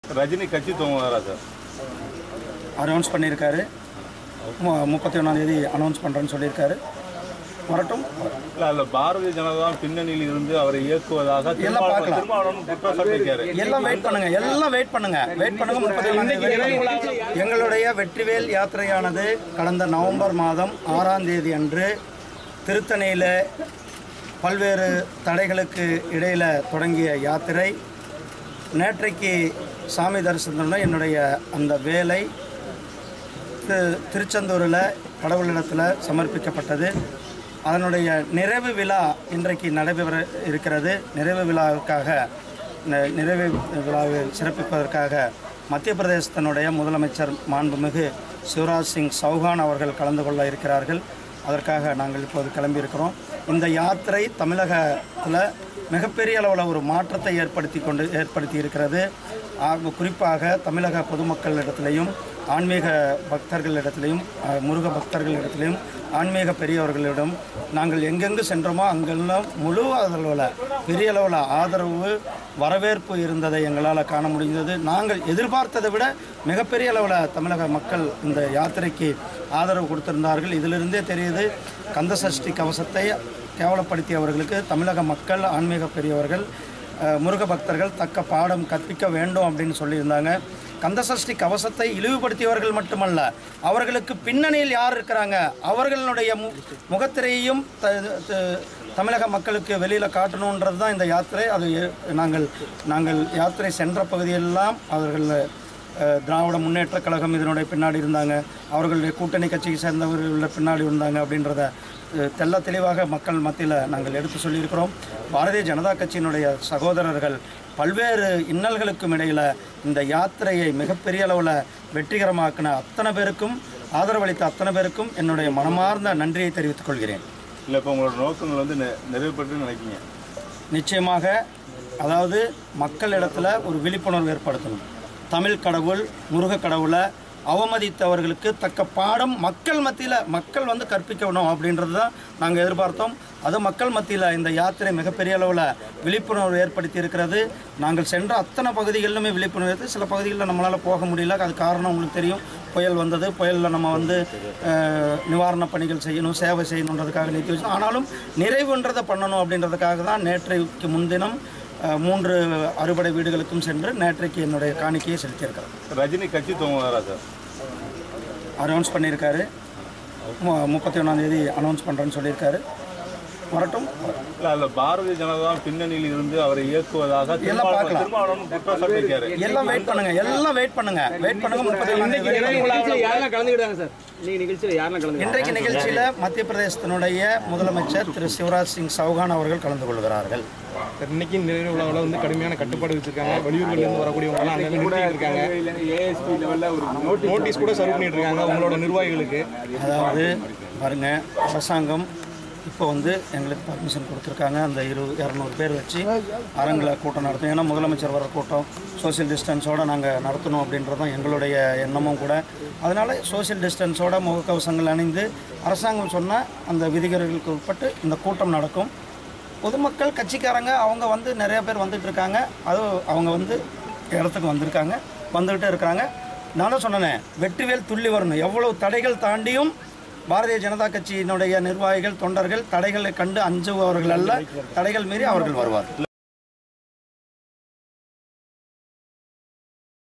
ரஜினி கட்சி துவங்குவாரா sir announce பண்ணியிருக்காரு மு- முப்பத்தி ஒன்றாந்தேதி அனௌன்ஸ் பண்ணுறேன்னு சொல்லியிருக்காரு வரட்டும் இல்ல அதுல பாரதிய ஜனதா பின்னணியில் இருந்து அவரை இயக்குவதாக எல்லாம் திருமாவளவன் பார்க்கலாம். திருமாவளவன் குற்றம் சாட்டியிருக்காரு எல்லாம் வெயிட் பண்ணுங்க எல்லாம் வெயிட் பண்ணுங்க வெயிட் பண்ணுங்க முப்பத்தி ஒன்றாந்தேதி எங்களுடைய வெற்றிவேல் யாத்திரையானது கடந்த நவம்பர் மாதம் ஆறாம் தேதி அன்று திருத்தணியில் பல்வேறு தடைகளுக்கு இடையில் தொடங்கிய யாத்திரை நேற்றைக்கு சாமி தரிசனத்துடன் என்னுடைய அந்த வேலை திரு- திருச்செந்தூரில் கடவுளிடத்தில் சமர்ப்பிக்கப்பட்டது அதனுடைய நிறைவு விழா இன்றைக்கு நடைபெற இருக்கிறது நிறைவு விழாவுக்காக ந- நிறைவு விழாவை சிறப்பிப்பதற்காக மத்திய பிரதேசத்தினுடைய முதலமைச்சர் மாண்புமிகு சிவராஜ் சிங் சௌஹான் அவர்கள் கலந்து கொள்ள இருக்கிறார்கள் அதற்காக நாங்கள் இப்போது கிளம்பியிருக்கிறோம் இந்த யாத்திரை தமிழகத்தில் மிகப்பெரிய அளவில் ஒரு மாற்றத்தை ஏற்படுத்தி கொண்டு ஏற்படுத்தி இருக்கிறது ஆக, குறிப்பாக தமிழக பொதுமக்களிடத்திலையும் ஆன்மீக பக்தர்களிடத்திலையும் அஹ், முருக பக்தர்களிடத்திலையும் ஆன்மீக பெரியவர்களிடம் நாங்கள் எங்கெங்கு சென்றோமோ அங்கெல்லாம் முழு அளவில் பெரிய அளவில் ஆதரவு வரவேற்பு இருந்ததை எங்களால் காண முடிந்தது நாங்கள் எதிர்பார்த்ததை விட மிகப்பெரிய அளவில் தமிழக மக்கள் இந்த யாத்திரைக்கு ஆதரவு கொடுத்திருந்தார்கள் இதிலிருந்தே தெரியுது கந்தசஷ்டி கவசத்தை கேவலப்படுத்தியவர்களுக்கு தமிழக மக்கள் ஆன்மீக பெரியவர்கள் அஹ், முருக பக்தர்கள் தக்க பாடம் கற்பிக்க வேண்டும் அப்படின்னு சொல்லியிருந்தாங்க கந்தசஷ்டி கவசத்தை இழிவுபடுத்தியவர்கள் மட்டுமல்ல அவர்களுக்கு பின்னணியில் யார் இருக்கிறாங்க அவர்களுடைய மு முகத்திரையையும் த த- தமிழக மக்களுக்கு வெளியில் காட்டணுன்றது தான் இந்த யாத்திரை அது எ- நாங்கள் நாங்கள் யாத்திரை சென்ற பகுதியெல்லாம் அவர்கள் அஹ், திராவிட முன்னேற்ற கழகம் இதனுடைய பின்னாடி இருந்தாங்க அவர்களுடைய கூட்டணி கட்சியை சேர்ந்தவர்கள் பின்னாடி இருந்தாங்க அப்படின்றத அஹ், தெள்ள தெளிவாக மக்கள் மத்தியில் நாங்கள் எடுத்து சொல்லியிருக்கிறோம் பாரதிய ஜனதா கட்சியினுடைய சகோதரர்கள் பல்வேறு இன்னல்களுக்கும் இடையில் இந்த யாத்திரையை மிகப்பெரிய அளவில் வெற்றிகரமாக்கின அத்தனை பேருக்கும் ஆதரவளித்த அத்தனை பேருக்கும் என்னுடைய மனமார்ந்த நன்றியை தெரிவித்துக் கொள்கிறேன் இல்ல இப்ப உங்களோட நோக்கங்கள் வந்து நெ- நிறைவு பெற்று நினைக்கிறீங்க நிச்சயமாக அதாவது மக்களிடத்தில் ஒரு விழிப்புணர்வு ஏற்படுத்தணும் தமிழ் கடவுள் முருக கடவுளை அவமதித்தவர்களுக்கு தக்க பாடம் மக்கள் மத்தியில் மக்கள் வந்து கற்பிக்கணும் அப்படின்றது தான் நாங்கள் எதிர்பார்த்தோம் அது மக்கள் மத்தியில் இந்த யாத்திரை மிகப்பெரிய அளவில் விழிப்புணர்வு ஏற்படுத்தி இருக்கிறது நாங்கள் சென்ற அத்தனை பகுதிகளிலுமே விழிப்புணர்வு ஏற்படுத்தி சில பகுதிகளில் நம்மளால் போக முடியல அது காரணம் உங்களுக்கு தெரியும் புயல் வந்தது புயலில் நம்ம வந்து அஹ், நிவாரணப் பணிகள் செய்யணும் சேவை செய்யணுன்றதுக்காக நிறுத்தி வச்சோம் ஆனாலும் நிறைவுன்றதை பண்ணணும் அப்படின்றதுக்காக தான் நேற்றைக்கு முன்தினம் அஹ், மூன்று அறுபடை வீடுகளுக்கும் சென்று நேற்றைக்கு என்னுடைய காணிக்கையை செலுத்தியிருக்கிறேன் ரஜினி கட்சி துவங்குவாரா சார் அனௌன்ஸ் பண்ணியிருக்காரு மு- முப்பத்தி ஒன்றாந்தேதி அனௌன்ஸ் பண்ணுறேன்னு சொல்லியிருக்காரு வரட்டும் இல்ல அதுல பாரதிய ஜனதா பின்னணியில் இருந்து அவரை இயக்குவதாக எல்லாம் திருமாவளவன் பார்க்கலாம். திருமாவளவன் குற்றம் சாட்டியிருக்காரு எல்லாம் வெயிட் பண்ணுங்க எல்லாம் வெயிட் பண்ணுங்க வெயிட் பண்ணுங்க முப்பத்தி ஒன்றாந்தேதி நிகழ்ச்சியில யாரெல்லாம் கலந்துக்கிட்டாங்க சார் இன்னைக்கு நிகழ்ச்சியில யாரெல்லாம் கலந்து இன்றைக்கு நிகழ்ச்சியில் மத்திய பிரதேசத்தினுடைய முதலமைச்சர் திரு சிவராஜ் சிங் சௌகான் அவர்கள் கலந்து கொள்கிறார்கள் சார், இன்னைக்கு நிறைவு விழாவில் வந்து கடுமையான கட்டுப்பாடு வச்சிருக்காங்க வெளியூர்கள்ல இருந்து வரக்கூடியவங்க எல்லாம் அங்கே நிறுத்திட்டு இருக்காங்க ஏஎஸ்பி லெவல்ல ஒரு நோட்டீஸ் கூட சர்வ் பண்ணிட்டு இருக்காங்க உங்களோட நிர்வாகிகளுக்கு அதாவது பாருங்க அரசாங்கம் இப்போ வந்து எங்களுக்கு பர்மிஷன் கொடுத்துருக்காங்க அந்த இருபது இரநூறு பேர் வச்சு அரங்கில் கூட்டம் நடத்தும் ஏன்னா முதலமைச்சர் வர கூட்டம் சோஷியல் டிஸ்டன்ஸோடு நாங்கள் நடத்தணும் அப்படின்றது தான் எங்களுடைய எண்ணமும் கூட அதனால் சோஷியல் டிஸ்டன்ஸோட முகக்கவசங்கள் அணிந்து அரசாங்கம் சொன்ன அந்த விதிகளுக்கு உட்பட்டு இந்த கூட்டம் நடக்கும் பொதுமக்கள் கட்சிக்காரங்க அவங்க வந்து நிறைய பேர் வந்துட்டு இருக்காங்க அது அவங்க வந்து இடத்துக்கு வந்திருக்காங்க வந்துக்கிட்டே இருக்கிறாங்க நானும் சொன்னேனே வெற்றிவேல் துள்ளி வரணும் எவ்வளவு தடைகள் தாண்டியும் பாரதிய ஜனதா கட்சியினுடைய நிர்வாகிகள் தொண்டர்கள் தடைகளை கண்டு அஞ்சுபவர்கள் அல்ல தடைகள் மீறி அவர்கள் வருவார்